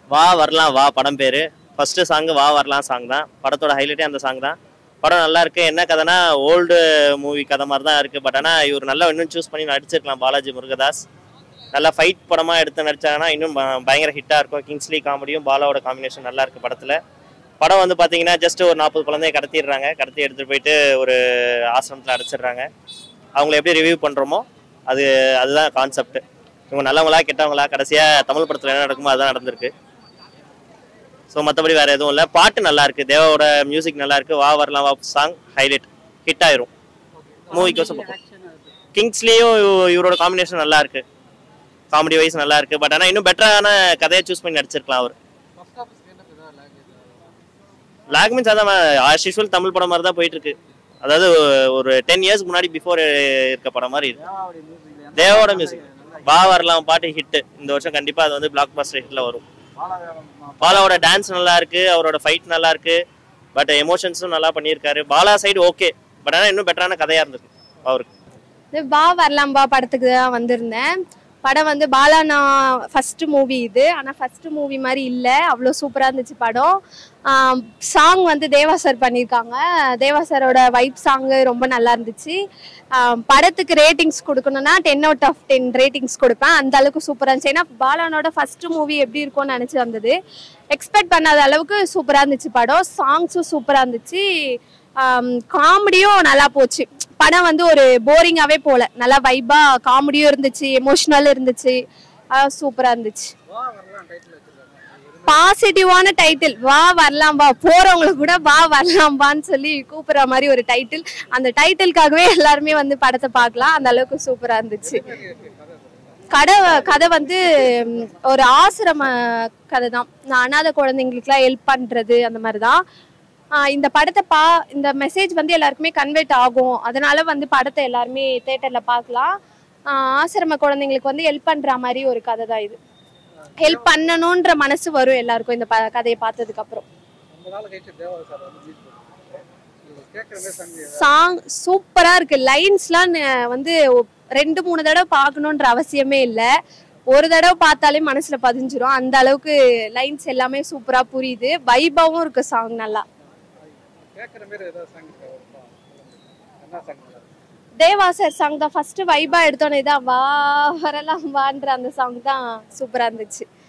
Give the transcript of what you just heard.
வா வரலாம் வா படம் பேரு ஃபர்ஸ்ட் சாங் வா வரலாம் சாங் தான் படத்தோட ஹைலைட்டே அந்த சாங் தான் படம் நல்லா இருக்கு என்ன கதைனா ஓல்டு மூவி கதை மாதிரி தான் இருக்கு பட் ஆனால் இவர் நல்லா இன்னும் சூஸ் பண்ணி நடிச்சிருக்கலாம் பாலாஜி முருகதாஸ் நல்லா ஃபைட் படமா எடுத்து நடிச்சாங்கன்னா இன்னும் ப- பயங்கர ஹிட்டா இருக்கும் கிங்ஸ்லி காமெடியும் பாலாவோட காம்பினேஷன் நல்லா இருக்கு படத்துல படம் வந்து பாத்தீங்கன்னா ஜஸ்ட் ஒரு நாற்பது குழந்தைய கடத்திடுறாங்க கடத்தி எடுத்துட்டு போயிட்டு ஒரு ஆசிரமத்தில் அடைச்சிடுறாங்க அவங்கள எப்படி ரிவ்யூ பண்றோமோ அது அதுதான் கான்செப்ட் இவங்க நல்லவங்களா கெட்டவங்களா கடைசியா தமிழ் படத்துல என்ன நடக்குமோ அதுதான் நடந்திருக்கு ஸோ மற்றபடி வேற எதுவும் இல்லை பாட்டு நல்லா இருக்கு தேவாவோட மியூசிக் நல்லா இருக்கு வா வரலாம் வா சாங் ஹைலைட் ஹிட் ஆயிரும் மூவிக்கோசம் கிங்ஸ்லேயும் இவரோட காம்பினேஷன் நல்லா இருக்கு காமெடி வைஸ் நல்லா இருக்கு பட் ஆனால் இன்னும் பெட்டரான கதையை சூஸ் பண்ணி நடிச்சிருக்கலாம் அவர் லாக் மீன்ஸ் அதான் ஆஸ் யூஷுவல் தமிழ் படம் மாதிரி தான் போயிட்டு இருக்கு அதாவது ஒரு டென் இயர்ஸ்க்கு முன்னாடி பிஃபோர் இருக்க படம் மாதிரி இது தேவோட மியூசிக் வா வரலாம் பாட்டு ஹிட் இந்த வருஷம் கண்டிப்பா அது வந்து பிளாக் பஸ்டர் ஹிட்ல வரும் பாலாவோட டான்ஸ் நல்லா இருக்கு அவரோட ஃபைட் நல்லா இருக்கு பட் எமோஷன்ஸும் நல்லா பண்ணியிருக்காரு பாலா சைடு ஓகே பட் ஆனால் இன்னும் பெட்டரான கதையா இருந்திருக்கு அவருக்கு இது பா வரலாம் பா படத்துக்கு தான் வந்திருந்தேன் படம் வந்து பாலா நான் ஃபர்ஸ்ட் மூவி இது ஆனால் ஃபர்ஸ்ட் மூவி மாதிரி இல்லை அவ்வளோ சூப்பராக இருந்துச்சு படம் சாங் வந்து தேவா சார் பண்ணியிருக்காங்க தேவா சாரோட வைப் சாங்கு ரொம்ப நல்லா இருந்துச்சு ஆம், படத்துக்கு ரேட்டிங்ஸ் கொடுக்கணும்னா ten out of ten ratings கொடுப்பேன் அந்த அளவுக்கு சூப்பராக இருந்துச்சு ஏன்னா பாலானோட ஃபர்ஸ்ட் மூவி எப்படி இருக்கும்னு நினச்சி வந்தது எக்ஸ்பெக்ட் பண்ணாத அளவுக்கு சூப்பராக இருந்துச்சு படம் சாங்ஸும் சூப்பராக இருந்துச்சு காமெடியும் நல்லா போச்சு படம் வந்து ஒரு போரிங்காவே போல நல்லா வைபா காமெடியும் இருந்துச்சு எமோஷனல் இருந்துச்சு சூப்பரா இருந்துச்சு பாசிட்டிவான டைட்டில் வா வரலாம் வா போறவங்களுக்கு கூட வா வரலாம் வான்னு சொல்லி கூப்பிடுற மாதிரி ஒரு டைட்டில் அந்த டைட்டிலுக்காகவே எல்லாருமே வந்து படத்தை பார்க்கலாம் அந்த அளவுக்கு சூப்பரா இருந்துச்சு கதை கதை வந்து ம், ஒரு ஆசிரம கதை தான் நான் அனாதை குழந்தைங்களுக்குலாம் ஹெல்ப் பண்றது அந்த மாதிரி தான் ஆஹ் இந்த படத்தை பா இந்த மெசேஜ் வந்து எல்லாருக்குமே கன்வெர்ட் ஆகும் அதனால வந்து படத்தை எல்லாருமே தேட்டர்ல பார்க்கலாம் ஆஹ் ஆசிரம குழந்தைங்களுக்கு வந்து ஹெல்ப் பண்ற மாதிரி ஒரு கதை தான் இது ஹெல்ப் பண்ணணுன்ற மனசு வரும் எல்லாருக்கும் இந்த ப- கதையை பார்த்ததுக்கு அப்புறம் சாங் சூப்பரா இருக்கு லைன்ஸ்லாம் வந்து ஒ- ரெண்டு மூணு தடவை பார்க்கணுன்ற அவசியமே இல்லை ஒரு தடவை பார்த்தாலே மனசுல பதிஞ்சிரும் அந்த அளவுக்கு லைன்ஸ் எல்லாமே சூப்பரா புரியுது வைபாவும் இருக்கு சாங் நல்லா தேவாசர் சாங் தான் ஃபர்ஸ்ட் வைபா எடுத்தோன்னே தான் வா வரலாம் வான்ற அந்த சாங் தான் சூப்பரா இருந்துச்சு